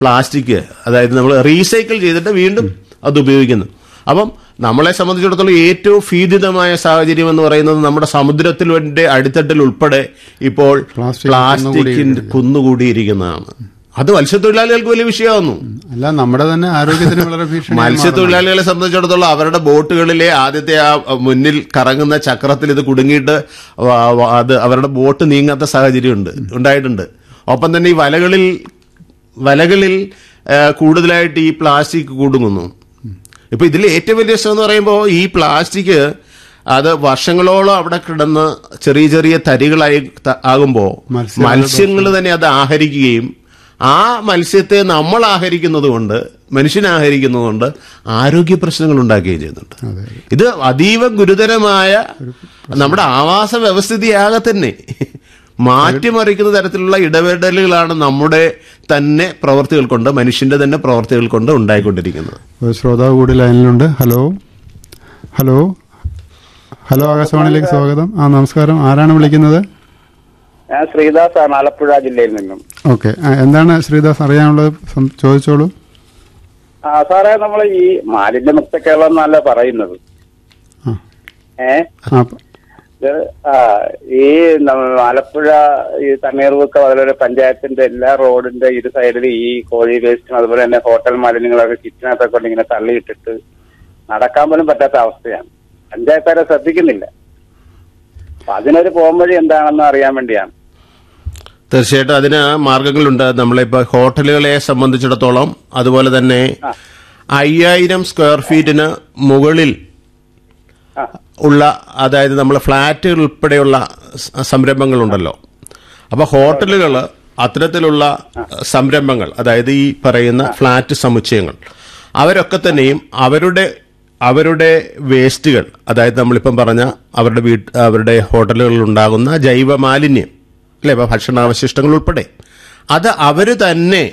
Plastic അതായത് നമ്മൾ recycle ചെയ്തിട്ട് വീണ്ടും അത് ഉപയോഗിക്കുന്നു അപ്പം നമ്മളെ സംബന്ധിച്ചിടത്തോളം ഏറ്റവും ഭീതിതമായ സാഹചര്യം എന്ന് പറയുന്നത് നമ്മുടെ സമുദ്രത്തിലെ അടിത്തട്ടിൽ ഉൾപ്പെടെ ഇപ്പോൾ പ്ലാസ്റ്റിക് പ്ലാസ്റ്റിക്കിന്റെ കുന്നുകൂടിയിരിക്കുന്നതാണ് അത് മത്സ്യത്തൊഴിലാളികൾക്ക് വലിയ വിഷയമാകുന്നു അല്ല നമ്മുടെ തന്നെ ആരോഗ്യത്തിന് വളരെ ഭീഷണി മത്സ്യത്തൊഴിലാളികളെ സംബന്ധിച്ചിടത്തോളം അവരുടെ ബോട്ടുകളിലെ ആദ്യത്തെ ആ മുന്നിൽ കറങ്ങുന്ന ചക്രത്തിൽ ഇത് കുടുങ്ങിയിട്ട് വ- വ- അത് അവരുടെ ബോട്ട് നീങ്ങാത്ത സാഹചര്യമുണ്ട് ഉണ്ടായിട്ടുണ്ട് ഒപ്പം തന്നെ ഈ വലകളിൽ വലകളിൽ ആ, കൂടുതലായിട്ട് ഈ പ്ലാസ്റ്റിക് കുടുങ്ങുന്നു ഇപ്പൊ ഇതിൽ ഏറ്റവും വലിയ രസം എന്ന് പറയുമ്പോൾ ഈ പ്ലാസ്റ്റിക് അത് വർഷങ്ങളോളം അവിടെ കിടന്ന് ചെറിയ ചെറിയ തരികളായി ത- ആകുമ്പോൾ മത്സ്യങ്ങളുടെ മത്സ്യങ്ങൾ തന്നെ അത് ആഹരിക്കുകയും ആ മത്സ്യത്തെ നമ്മൾ ആഹരിക്കുന്നത് കൊണ്ട് മനുഷ്യൻ ആഹരിക്കുന്നത് കൊണ്ട് ആരോഗ്യ പ്രശ്നങ്ങൾ ഉണ്ടാക്കുകയും ചെയ്യുന്നുണ്ട് അതെ ഇത് അതീവ ഗുരുതരമായ നമ്മുടെ ആവാസ വ്യവസ്ഥിതിയാകെ തന്നെ മാറ്റിമറിക്കുന്ന തരത്തിലുള്ള ഇടപെടലുകളാണ് നമ്മുടെ തന്നെ പ്രവർത്തികൾ കൊണ്ട് മനുഷ്യന്റെ തന്നെ പ്രവർത്തികൾ കൊണ്ട് ഉണ്ടായിക്കൊണ്ടിരിക്കുന്നത് ഒരു ശ്രോതാവ് കൂടി ലൈനിലുണ്ട് ഹലോ ഹലോ ഹലോ ആകാശവാണിയിലേക്ക് സ്വാഗതം ആ നമസ്കാരം ആരാണ് വിളിക്കുന്നത് ഞാൻ ശ്രീദാസാണ് ആലപ്പുഴ ജില്ലയിൽ നിന്നും ഓക്കെ എന്താണ് ശ്രീദാസ് അറിയാനുള്ളത് സം- ചോദിച്ചോളൂ ആ സാറേ നമ്മൾ ഈ മാലിന്യമുക്ത കേരളം എന്നല്ല പറയുന്നത് ആ ഏ ആ ഇത് ആ ഈ നമ്മ- ആലപ്പുഴ ഈ തണ്ണീർമുക്ക അതുപോലെ പഞ്ചായത്തിന്റെ എല്ലാ റോഡിന്റെ ഇരു സൈഡിൽ ഈ കോഴി വേസ്റ്റും അതുപോലെ തന്നെ ഹോട്ടൽ മാലിന്യങ്ങളൊക്കെ കിച്ചനകത്തൊക്കെ കൊണ്ട് ഇങ്ങനെ തള്ളിയിട്ടിട്ട് നടക്കാൻ പോലും പറ്റാത്ത അവസ്ഥയാണ് പഞ്ചായത്തുകാരെ ശ്രദ്ധിക്കുന്നില്ല അപ്പൊ അതിനൊരു പോംവഴി എന്താണെന്ന് അറിയാൻ വേണ്ടിയാണ് തീർച്ചയായിട്ടും അതിന് മാർഗങ്ങളുണ്ട് നമ്മളിപ്പോ ഹോട്ടലുകളെ സംബന്ധിച്ചിടത്തോളം അതുപോലെ തന്നെ അയ്യായിരം സ്ക്വയർ ഫീറ്റിന് മുകളിൽ ആ. ഉള്ള അതായത് നമ്മൾ ഫ്ലാറ്റുകൾ ഉൾപ്പെടെയുള്ള സ- സംരംഭങ്ങളുണ്ടല്ലോ അപ്പൊ ഹോട്ടലുകൾ അത്തരത്തിലുള്ള സംരംഭങ്ങൾ അതായത് ഈ പറയുന്ന ഫ്ലാറ്റ് സമുച്ചയങ്ങൾ അവരൊക്കെ തന്നെയും അവരുടെ അവരുടെ വേസ്റ്റുകൾ അതായത് നമ്മളിപ്പം പറഞ്ഞ അവരുടെ വീട്ട് അവരുടെ ഹോട്ടലുകളിൽ ഉണ്ടാകുന്ന ജൈവ മാലിന്യം അല്ലെ ഇപ്പൊ ഭക്ഷണാവശിഷ്ടങ്ങൾ ഉൾപ്പെടെ അത് അവര് തന്നെ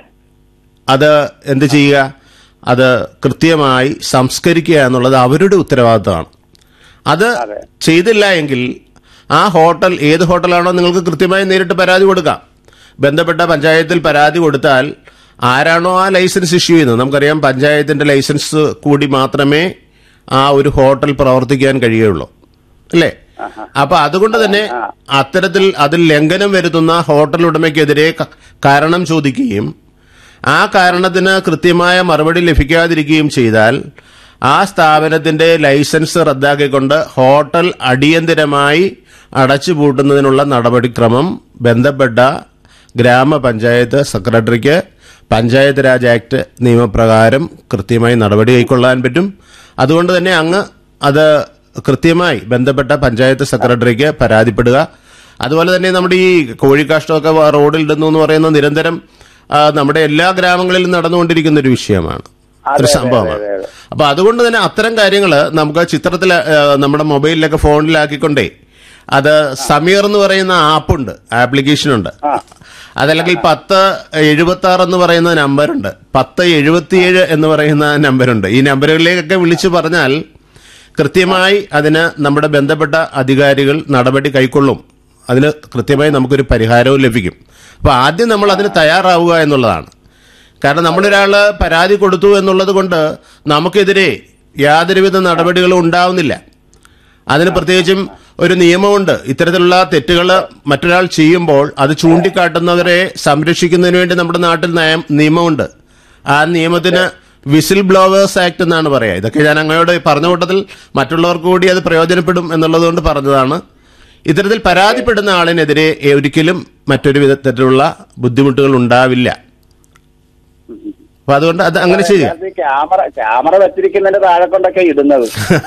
അത് എന്ത് ചെയ്യുക അത് കൃത്യമായി സംസ്കരിക്കുക എന്നുള്ളത് അവരുടെ ഉത്തരവാദിത്തമാണ് അത് അതെ. ചെയ്തില്ല എങ്കിൽ ആ ഹോട്ടൽ ഏത് ഹോട്ടലാണോ നിങ്ങൾക്ക് കൃത്യമായി നേരിട്ട് പരാതി കൊടുക്കാം ബന്ധപ്പെട്ട പഞ്ചായത്തിൽ പരാതി കൊടുത്താൽ ആരാണോ ആ ലൈസൻസ് ഇഷ്യൂ ചെയ്യുന്നത് നമുക്കറിയാം പഞ്ചായത്തിന്റെ ലൈസൻസ് കൂടി മാത്രമേ ആ ഒരു ഹോട്ടൽ പ്രവർത്തിക്കാൻ കഴിയുള്ളൂ അല്ലേ അപ്പൊ അതുകൊണ്ട് തന്നെ അത്തരത്തിൽ അതിൽ ലംഘനം വരുത്തുന്ന ഹോട്ടൽ ഉടമയ്ക്കെതിരെ ക- കാരണം ചോദിക്കുകയും ആ കാരണത്തിന് കൃത്യമായ മറുപടി ലഭിക്കാതിരിക്കുകയും ചെയ്താൽ ആ സ്ഥാപനത്തിന്റെ ലൈസൻസ് റദ്ദാക്കിക്കൊണ്ട് ഹോട്ടൽ അടിയന്തിരമായി അടച്ചുപൂട്ടുന്നതിനുള്ള നടപടിക്രമം ബന്ധപ്പെട്ട ഗ്രാമപഞ്ചായത്ത് സെക്രട്ടറിക്ക് പഞ്ചായത്ത് രാജ് ആക്ട് നിയമപ്രകാരം കൃത്യമായി നടപടി കൈക്കൊള്ളാൻ പറ്റും അതുകൊണ്ട് തന്നെ അങ്ങ് അത് കൃത്യമായി ബന്ധപ്പെട്ട പഞ്ചായത്ത് സെക്രട്ടറിക്ക് പരാതിപ്പെടുക അതുപോലെ തന്നെ നമ്മുടെ ഈ കോഴിക്കാഷ്ടമൊക്കെ വ- റോഡിൽ ഇടുന്നു എന്ന് പറയുന്നത് നിരന്തരം ആ, നമ്മുടെ എല്ലാ ഗ്രാമങ്ങളിലും നടന്നുകൊണ്ടിരിക്കുന്ന ഒരു വിഷയമാണ് ഒരു അതെ, സംഭവമാണ് അതെ, അതെ. അപ്പൊ അതുകൊണ്ട് തന്നെ അത്തരം കാര്യങ്ങൾ നമുക്ക് ചിത്രത്തിൽ നമ്മുടെ മൊബൈലിലൊക്കെ ഫോണിലാക്കിക്കൊണ്ടേ അത് സമീർ എന്ന് പറയുന്ന ആപ്പുണ്ട് ആപ്ലിക്കേഷൻ ഉണ്ട് അതല്ലെങ്കിൽ പത്ത് എഴുപത്തി ആറ് എന്ന് പറയുന്ന നമ്പറുണ്ട് പത്ത് എഴുപത്തിയേഴ് എന്ന് പറയുന്ന നമ്പറുണ്ട് ഈ നമ്പറുകളിലേക്കൊക്കെ വിളിച്ചു പറഞ്ഞാൽ കൃത്യമായി അതിന് നമ്മുടെ ബന്ധപ്പെട്ട അധികാരികൾ നടപടി കൈക്കൊള്ളും അതിന് കൃത്യമായി നമുക്കൊരു പരിഹാരവും ലഭിക്കും അപ്പൊ ആദ്യം നമ്മൾ അതിന് തയ്യാറാവുക എന്നുള്ളതാണ് കാരണം നമ്മളൊരാള് പരാതി കൊടുത്തു എന്നുള്ളത് കൊണ്ട് നമുക്കെതിരെ യാതൊരുവിധ നടപടികളും ഉണ്ടാവുന്നില്ല അതിന് പ്രത്യേകിച്ചും ഒരു നിയമമുണ്ട് ഇത്തരത്തിലുള്ള തെറ്റുകൾ മറ്റൊരാൾ ചെയ്യുമ്പോൾ അത് ചൂണ്ടിക്കാട്ടുന്നവരെ സംരക്ഷിക്കുന്നതിന് വേണ്ടി നമ്മുടെ നാട്ടിൽ നയം നിയമമുണ്ട് ആ നിയമത്തിന് വിസിൽ ബ്ലോവേഴ്സ് ആക്ട് എന്നാണ് പറയുക ഇതൊക്കെ ഞാൻ അങ്ങയോട് പറഞ്ഞ കൂട്ടത്തിൽ മറ്റുള്ളവർക്ക് കൂടി അത് പ്രയോജനപ്പെടും എന്നുള്ളത് കൊണ്ട് പറഞ്ഞതാണ് ഇത്തരത്തിൽ പരാതിപ്പെടുന്ന ആളിനെതിരെ ഒരിക്കലും മറ്റൊരു വിധത്തിലുള്ള ബുദ്ധിമുട്ടുകൾ ഉണ്ടാവില്ല അപ്പൊ അതുകൊണ്ട് അത് അങ്ങനെ ചെയ്യുക അതിനകത്ത് ക്യാമറ ക്യാമറ വെച്ചിരിക്കുന്നതിന്റെ താഴെ കൊണ്ടൊക്കെ ഇടുന്നത്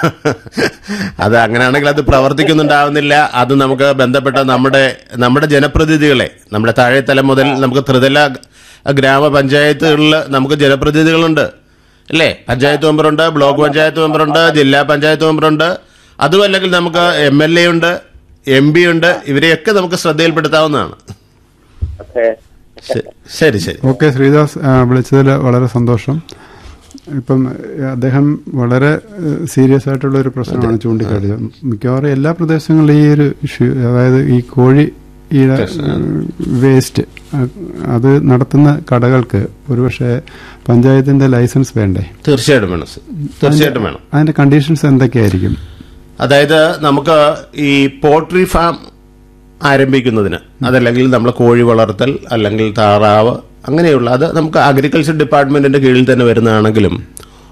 അത് അങ്ങനെയാണെങ്കിൽ അത് പ്രവർത്തിക്കുന്നുണ്ടാവുന്നില്ല അത് നമുക്ക് ബന്ധപ്പെട്ട നമ്മുടെ നമ്മുടെ ജനപ്രതിനിധികളെ നമ്മുടെ താഴെത്തലം മുതൽ നമുക്ക് ത്രിതല ഗ്രാമപഞ്ചായത്തുകളിൽ നമുക്ക് ജനപ്രതിനിധികളുണ്ട് അല്ലേ പഞ്ചായത്ത് മെമ്പറുണ്ട് ബ്ലോക്ക് പഞ്ചായത്ത് മെമ്പറുണ്ട് ജില്ലാ പഞ്ചായത്ത് മെമ്പറുണ്ട് അതും അല്ലെങ്കിൽ നമുക്ക് എം എൽ എ ഉണ്ട് എം പി ഉണ്ട് ഇവരെയൊക്കെ നമുക്ക് ശ്രദ്ധയിൽപ്പെടുത്താവുന്നതാണ് പക്ഷേ ശ- ശരി ശരി ഓക്കെ ശ്രീദാസ് ആ, വിളിച്ചതിൽ വളരെ സന്തോഷം ഇപ്പം ഏ, അദ്ദേഹം വളരെ സീരിയസ് ആയിട്ടുള്ള ഒരു പ്രശ്നമാണ് ചൂണ്ടിക്കാട്ടിയത് മിക്കവാറും എല്ലാ പ്രദേശങ്ങളിലും ഈ ഒരു ഇഷ്യൂ അതായത് ഈ കോഴി ഈ വേസ്റ്റ് അഹ് അത് നടത്തുന്ന കടകൾക്ക് ഒരുപക്ഷെ പഞ്ചായത്തിന്റെ ലൈസൻസ് വേണ്ടേ തീർച്ചയായിട്ടും വേണം സർ. തീർച്ചയായിട്ടും വേണം അതിന്റെ കണ്ടീഷൻസ് എന്തൊക്കെയായിരിക്കും അതായത് നമുക്ക് ഈ പോൾട്രി ഫാം ആരംഭിക്കുന്നതിന് അതല്ലെങ്കിൽ നമ്മൾ കോഴി വളർത്തൽ അല്ലെങ്കിൽ താറാവ് അങ്ങനെയുള്ള അത് നമുക്ക് അഗ്രികൾച്ചർ ഡിപ്പാർട്ട്മെന്റിന്റെ കീഴിൽ തന്നെ വരുന്നതാണെങ്കിലും